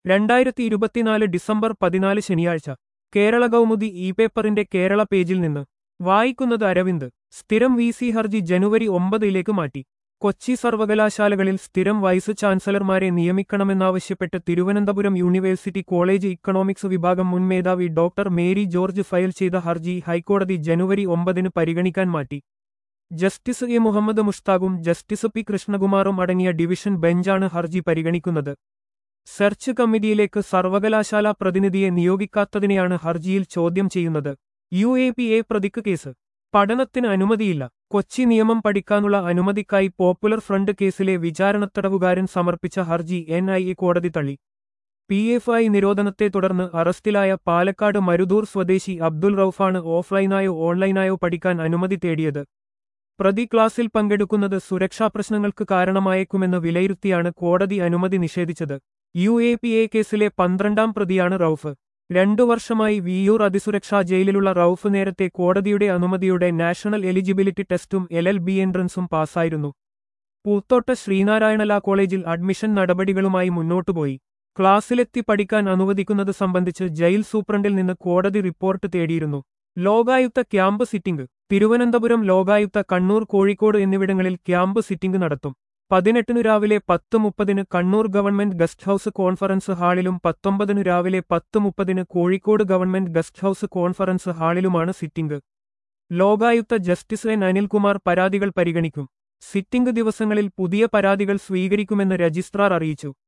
രണ്ടായിരത്തി ഇരുപത്തിനാല് ഡിസംബർ പതിനാല് ശനിയാഴ്ച കേരള കൗമുദി ഇ പേപ്പറിന്റെ കേരള പേജിൽ നിന്ന് വായിക്കുന്നത് അരവിന്ദ് സ്ഥിരം വി സി ഹർജി ജനുവരി ഒമ്പതിലേക്ക് മാറ്റി കൊച്ചി സർവകലാശാലകളിൽ സ്ഥിരം വൈസ് ചാൻസലർമാരെ നിയമിക്കണമെന്നാവശ്യപ്പെട്ട് തിരുവനന്തപുരം യൂണിവേഴ്സിറ്റി കോളേജ് ഇക്കണോമിക്സ് വിഭാഗം മുൻ മേധാവി ഡോക്ടർ മേരി ജോർജ് ഫയൽ ചെയ്ത ഹർജി ഹൈക്കോടതി ജനുവരി ഒമ്പതിന് പരിഗണിക്കാൻ മാറ്റി ജസ്റ്റിസ് എ മുഹമ്മദ് മുഷ്താഖും ജസ്റ്റിസ് പി കൃഷ്ണകുമാറും അടങ്ങിയ ഡിവിഷൻ ബെഞ്ചാണ് ഹർജി പരിഗണിക്കുന്നത് സെർച്ച് കമ്മിറ്റിയിലേക്ക് സർവകലാശാല പ്രതിനിധിയെ നിയോഗിക്കാത്തതിനെയാണ് ഹർജിയിൽ ചോദ്യം ചെയ്യുന്നത് യു എ പി എ പ്രതിക്ക് കേസ് പഠനത്തിന് അനുമതിയില്ല കൊച്ചി നിയമം പഠിക്കാനുള്ള അനുമതിക്കായി പോപ്പുലർ ഫ്രണ്ട് കേസിലെ വിചാരണത്തടവുകാരൻ സമർപ്പിച്ച ഹർജി എൻ ഐ എ കോടതി തള്ളി പി എഫ് ഐ നിരോധനത്തെ തുടർന്ന് അറസ്റ്റിലായ പാലക്കാട് മരുദൂർ സ്വദേശി അബ്ദുൾ റൌഫാണ് ഓഫ്ലൈനായോ ഓൺലൈനായോ പഠിക്കാൻ അനുമതി തേടിയത് പ്രതി ക്ലാസിൽ പങ്കെടുക്കുന്നത് സുരക്ഷാ പ്രശ്നങ്ങൾക്ക് കാരണമായേക്കുമെന്ന് വിലയിരുത്തിയാണ് കോടതി അനുമതി നിഷേധിച്ചത് യു എ പി എ കേസിലെ പന്ത്രണ്ടാം പ്രതിയാണ് റൌഫ് രണ്ടു വർഷമായി വിയൂർ അതിസുരക്ഷാ ജയിലിലുള്ള റൌഫ് നേരത്തെ കോടതിയുടെ അനുമതിയുടെ നാഷണൽ എലിജിബിലിറ്റി ടെസ്റ്റും എൽ എൽ ബി എൻട്രൻസും പാസ്സായിരുന്നു പൂത്തോട്ട ശ്രീനാരായണല കോളേജിൽ അഡ്മിഷൻ നടപടികളുമായി മുന്നോട്ടുപോയി ക്ലാസ്സിലെത്തി പഠിക്കാൻ അനുവദിക്കുന്നത് സംബന്ധിച്ച് ജയിൽ സൂപ്രണ്ടിൽ നിന്ന് കോടതി റിപ്പോർട്ട് തേടിയിരുന്നു ലോകായുക്ത ക്യാമ്പ് സിറ്റിംഗ് തിരുവനന്തപുരം ലോകായുക്ത കണ്ണൂർ കോഴിക്കോട് എന്നിവിടങ്ങളിൽ ക്യാമ്പ് സിറ്റിംഗ് നടത്തും പതിനെട്ടിനു രാവിലെ പത്ത് മുപ്പതിന് Kannur government guest house conference ഹാളിലും പത്തൊമ്പതിനു രാവിലെ പത്ത് മുപ്പതിന് Kozhikode government guest house conference ഹാളിലുമാണ് sitting Lokayukta justice N Anilkumar പരാതികൾ പരിഗണിക്കും സിറ്റിംഗ് ദിവസങ്ങളിൽ പുതിയ പരാതികൾ സ്വീകരിക്കുമെന്ന് രജിസ്ട്രാർ അറിയിച്ചു